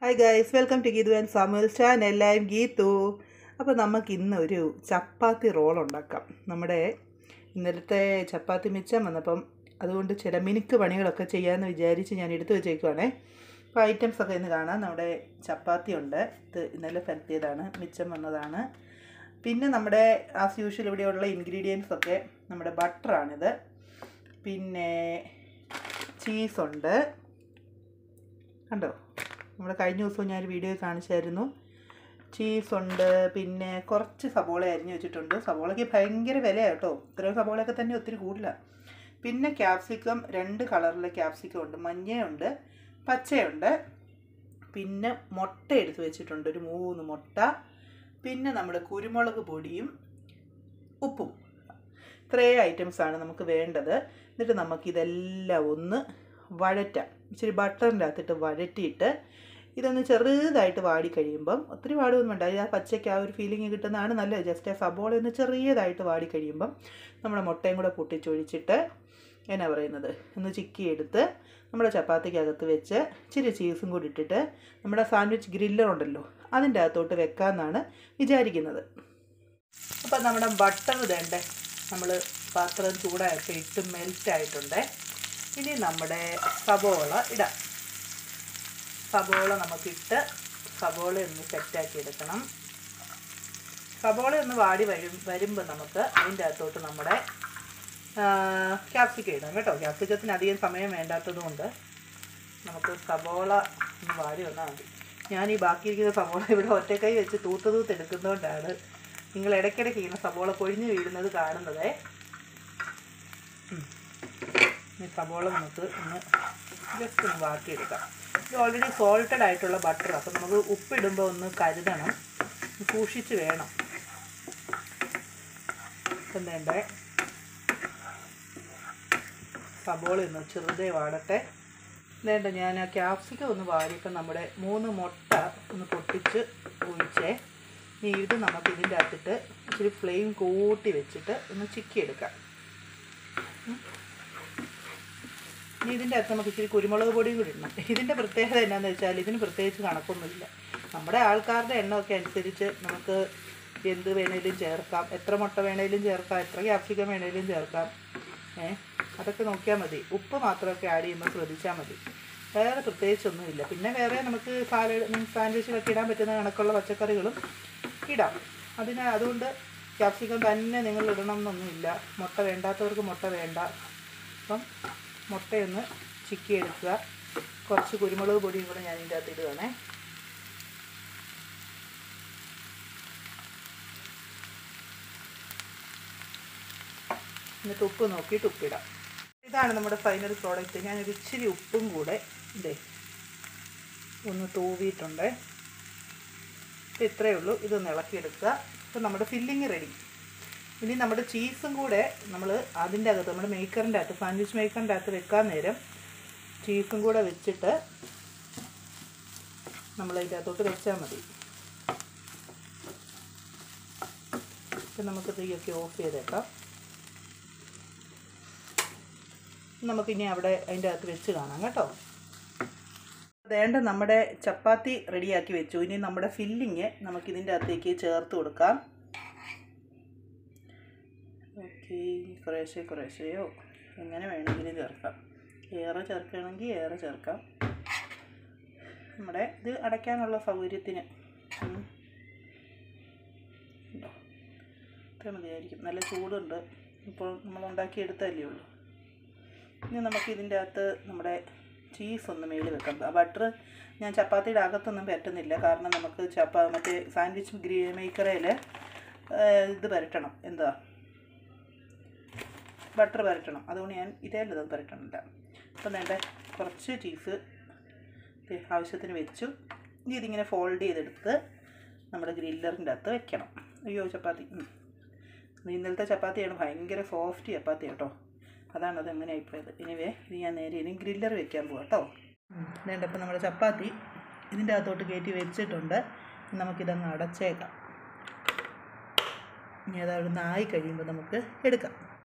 hi guys welcome to Geethu and Samuel channel live Geethu അപ്പോൾ നമുക്ക് ഇന്ന് ഒരു ചപ്പാത്തി റോൾ ഉണ്ടാക്കാം നമ്മുടെ ഇന്നലത്തെ ചപ്പാത്തി മിച്ചം വന്നപ്പം അതുകൊണ്ട് ചില മിനുക്ക് പണികളൊക്കെ ചെയ്യാമെന്ന് വിചാരിച്ച് ഞാൻ എടുത്തു വെച്ചേക്കുവാണേ അപ്പോൾ ഐറ്റംസ് ഒക്കെ ഇന്ന് കാണാം നമ്മുടെ ചപ്പാത്തി ഉണ്ട് ഇത് ഇന്നലെ പരത്തിയതാണ് മിച്ചം വന്നതാണ് പിന്നെ നമ്മുടെ ആസ് യൂഷ്വൽ ഇവിടെയുള്ള ഇൻഗ്രീഡിയൻസ് ഒക്കെ നമ്മുടെ ബട്ടറാണിത് പിന്നെ ചീസുണ്ട് കണ്ടോ നമ്മുടെ കഴിഞ്ഞ ദിവസം ഞാൻ വീഡിയോ കാണിച്ചായിരുന്നു ചീസുണ്ട് പിന്നെ കുറച്ച് സബോള അരിഞ്ഞ് വെച്ചിട്ടുണ്ട് സബോളയ്ക്ക് ഭയങ്കര വിലയാണ് കേട്ടോ ഇത്രയും സബോളയൊക്കെ തന്നെ ഒത്തിരി കൂടുതല പിന്നെ ക്യാപ്സിക്കം രണ്ട് കളറിലെ ക്യാപ്സിക്കം ഉണ്ട് മഞ്ഞയുണ്ട് പച്ചയുണ്ട് പിന്നെ മുട്ട എടുത്ത് വെച്ചിട്ടുണ്ട് ഒരു മൂന്ന് മുട്ട പിന്നെ നമ്മുടെ കുരുമുളക് പൊടിയും ഉപ്പും ഇത്രയും ഐറ്റംസാണ് നമുക്ക് വേണ്ടത് എന്നിട്ട് നമുക്കിതെല്ലാം ഒന്ന് വഴറ്റാം ഇച്ചിരി ബട്ടറിൻ്റെ അകത്തിട്ട് വഴറ്റിയിട്ട് ഇതൊന്ന് ചെറുതായിട്ട് വാടി കഴിയുമ്പം ഒത്തിരി വാടുമൊന്നും വേണ്ട ആ പച്ചയ്ക്ക് ആ ഒരു ഫീലിംഗ് കിട്ടുന്നതാണ് നല്ലത് ജസ്റ്റ് ആ സബോള ഒന്ന് ചെറിയതായിട്ട് വാടി കഴിയുമ്പം നമ്മുടെ മുട്ടയും കൂടെ പൊട്ടിച്ചൊഴിച്ചിട്ട് എന്നാ പറയുന്നത് ഒന്ന് ചിക്കി എടുത്ത് നമ്മുടെ ചപ്പാത്തിക്കകത്ത് വെച്ച് ഇച്ചിരി ചീസും കൂടി ഇട്ടിട്ട് നമ്മുടെ സാൻഡ്വിച്ച് ഗ്രില്ലർ ഉണ്ടല്ലോ അതിൻ്റെ അകത്തോട്ട് വെക്കാമെന്നാണ് വിചാരിക്കുന്നത് അപ്പം നമ്മുടെ ബട്ടർ വേണ്ടേ നമ്മൾ പാത്രം ചൂടായപ്പോൾ ഇട്ട് മെൽറ്റായിട്ടുണ്ട് ഇനി നമ്മുടെ സബോള ഇടാം സബോള നമുക്കിട്ട് സബോള ഒന്ന് സെറ്റാക്കി എടുക്കണം സബോള ഒന്ന് വാടി വരും വരുമ്പോൾ നമുക്ക് അതിൻ്റെ അകത്തോട്ട് നമ്മുടെ ക്യാപ്സിക്കം ഇടാം കേട്ടോ ക്യാപ്സിക്കത്തിന് അധികം സമയം വേണ്ടാത്തത് കൊണ്ട് നമുക്ക് സബോള ഒന്ന് വാടി വന്നാൽ മതി ഞാൻ ഈ ബാക്കിയിരിക്കുന്ന സബോള ഇവിടെ ഒറ്റക്കൈ വെച്ച് തൂത്ത് തൂത്ത് എടുക്കുന്നതുകൊണ്ടാണ് നിങ്ങൾ ഇടയ്ക്കിടയ്ക്ക് ഇങ്ങനെ സബോള പൊഴിഞ്ഞ് വീഴുന്നത് കാണുന്നത് ഈ സബോള നമുക്ക് ഒന്ന് ജസ്റ്റ് ഒന്ന് വാട്ടിയെടുക്കാം ഇത് ഓൾറെഡി സോൾട്ടഡ് ആയിട്ടുള്ള ബട്ടർ അപ്പോൾ നമുക്ക് ഉപ്പിടുമ്പോൾ ഒന്ന് കരുതണം സൂക്ഷിച്ച് വേണം ഇപ്പം വേണ്ടേ സബോള ഒന്ന് ചെറുതേ വാടട്ടെ വേണ്ട ഞാൻ ആ ക്യാപ്സിക്കം ഒന്ന് വാടിയപ്പോൾ നമ്മുടെ മൂന്ന് മുട്ട ഒന്ന് പൊട്ടിച്ച് ഒഴിച്ചേ ഇനി ഇത് നമുക്ക് ഇതിൻ്റെ അകത്തിട്ട് ഇച്ചിരി ഫ്ലെയിം കൂട്ടി വെച്ചിട്ട് ഒന്ന് ചിക്കി എടുക്കാം ഇനി ഇതിൻ്റെ അകത്ത് നമുക്ക് ഇച്ചിരി കുരുമുളക് പൊടിയും കൂടി ഇടണം ഇതിൻ്റെ പ്രത്യേകത എന്നാന്ന് വെച്ചാൽ ഇതിന് പ്രത്യേകിച്ച് കണക്കൊന്നുമില്ല നമ്മുടെ ആൾക്കാരുടെ എണ്ണമൊക്കെ അനുസരിച്ച് നമുക്ക് എന്ത് വേണേലും ചേർക്കാം എത്ര മുട്ട വേണേലും ചേർക്കാം എത്ര ക്യാപ്സിക്കം വേണേലും ചേർക്കാം ഏ അതൊക്കെ നോക്കിയാൽ മതി ഉപ്പ് മാത്രമൊക്കെ ആഡ് ചെയ്യുമ്പോൾ ശ്രദ്ധിച്ചാൽ മതി വേറെ പ്രത്യേകിച്ചൊന്നുമില്ല പിന്നെ വേറെ നമുക്ക് സാലഡ് മീൻസ് സാൻഡ്വിച്ചിലൊക്കെ ഇടാൻ പറ്റുന്ന കണക്കുള്ള പച്ചക്കറികളും ഇടാം അതിന് അതുകൊണ്ട് ക്യാപ്സിക്കം തന്നെ നിങ്ങൾ ഇടണം എന്നൊന്നുമില്ല മുട്ട വേണ്ടാത്തവർക്ക് മുട്ട വേണ്ട അപ്പം മുട്ടയൊന്ന് ചിക്കി എടുക്കുക കുറച്ച് കുരുമുളക് പൊടിയും കൂടെ ഞാൻ ഇതിൻ്റെ അകത്ത് ഇടുകയാണേ എന്നിട്ട് ഉപ്പ് നോക്കിയിട്ട് ഉപ്പിടാം ഇതാണ് നമ്മുടെ ഫൈനൽ പ്രോഡക്റ്റ് ഞാനൊരു ഇച്ചിരി ഉപ്പും കൂടെ ഇതേ ഒന്ന് തൂവിയിട്ടുണ്ട് ഇപ്പം ഇത്രയേ ഉള്ളൂ ഇതൊന്ന് ഇളക്കിയെടുക്കുക ഇപ്പം നമ്മുടെ ഫില്ലിങ് റെഡി ഇനി നമ്മുടെ ചീസും കൂടെ നമ്മൾ അതിൻ്റെ അകത്ത് നമ്മുടെ മേക്കറിൻ്റെ അകത്ത് സാൻഡ്വിച്ച് മേക്കറിൻ്റെ അകത്ത് വെക്കാൻ നേരം ചീസും കൂടെ വെച്ചിട്ട് നമ്മൾ അതിൻ്റെ അകത്തോട്ട് വെച്ചാൽ മതി ഇപ്പം നമുക്ക് തീയൊക്കെ ഓഫ് ചെയ്തേക്കാം നമുക്കിനി അവിടെ അതിൻ്റെ അകത്ത് വെച്ച് കാണാം കേട്ടോ വേണ്ട നമ്മുടെ ചപ്പാത്തി റെഡിയാക്കി വെച്ചു ഇനി നമ്മുടെ ഫില്ലിങ് നമുക്കിതിൻ്റെ അകത്തേക്ക് ചേർത്ത് കൊടുക്കാം ഓക്കെ കുറേശ്ശെ കുറേശ്ശെയോ എങ്ങനെ വേണമെങ്കിലും ചേർക്കാം ഏറെ ചേർക്കുകയാണെങ്കിൽ ഏറെ ചേർക്കാം നമ്മുടെ ഇത് അടയ്ക്കാനുള്ള സൗകര്യത്തിന് ഇത്ര മതിയായിരിക്കും നല്ല ചൂടുണ്ട് ഇപ്പോൾ നമ്മൾ ഉണ്ടാക്കിയെടുത്തല്ലേ ഉള്ളൂ ഇനി നമുക്ക് ഇതിൻ്റെ അകത്ത് നമ്മുടെ ചീസ് ഒന്ന് മേളിൽ വെക്കാം ബട്ടർ ഞാൻ ചപ്പാത്തിയുടെ അകത്തൊന്നും പറ്റുന്നില്ല കാരണം നമുക്ക് ചപ്പാ മറ്റേ സാൻഡ്വിച്ച് ഗ്രീ മേക്കറയിൽ ഇത് പരട്ടണം എന്താ ബട്ടർ പരട്ടണം അതുകൊണ്ട് ഞാൻ ഇതേലത് പരട്ടണില്ല അപ്പം വേണ്ട കുറച്ച് ചീസ് ആവശ്യത്തിന് വെച്ചു ഇനി ഇതിങ്ങനെ ഫോൾഡ് ചെയ്തെടുത്ത് നമ്മുടെ ഗ്രില്ലറിൻ്റെ അകത്ത് വെക്കണം അയ്യോ ചപ്പാത്തി ഇന്നലത്തെ ചപ്പാത്തിയാണ് ഭയങ്കര സോഫ്റ്റ് ചപ്പാത്തി കേട്ടോ അതാണ് അത് എങ്ങനെ ആയിപ്പോയത് ഇനിവേ ഇത് ഞാൻ നേരെ ഇനി ഗ്രില്ലർ വെക്കാൻ പോകാം കേട്ടോ വേണ്ട ഇപ്പം നമ്മുടെ ചപ്പാത്തി ഇതിൻ്റെ അകത്തോട്ട് കയറ്റി വെച്ചിട്ടുണ്ട് നമുക്കിതങ്ങ് അടച്ചേക്കാം ഇനി അത് അവിടെ നിന്ന് ആയി കഴിയുമ്പോൾ നമുക്ക് എടുക്കാം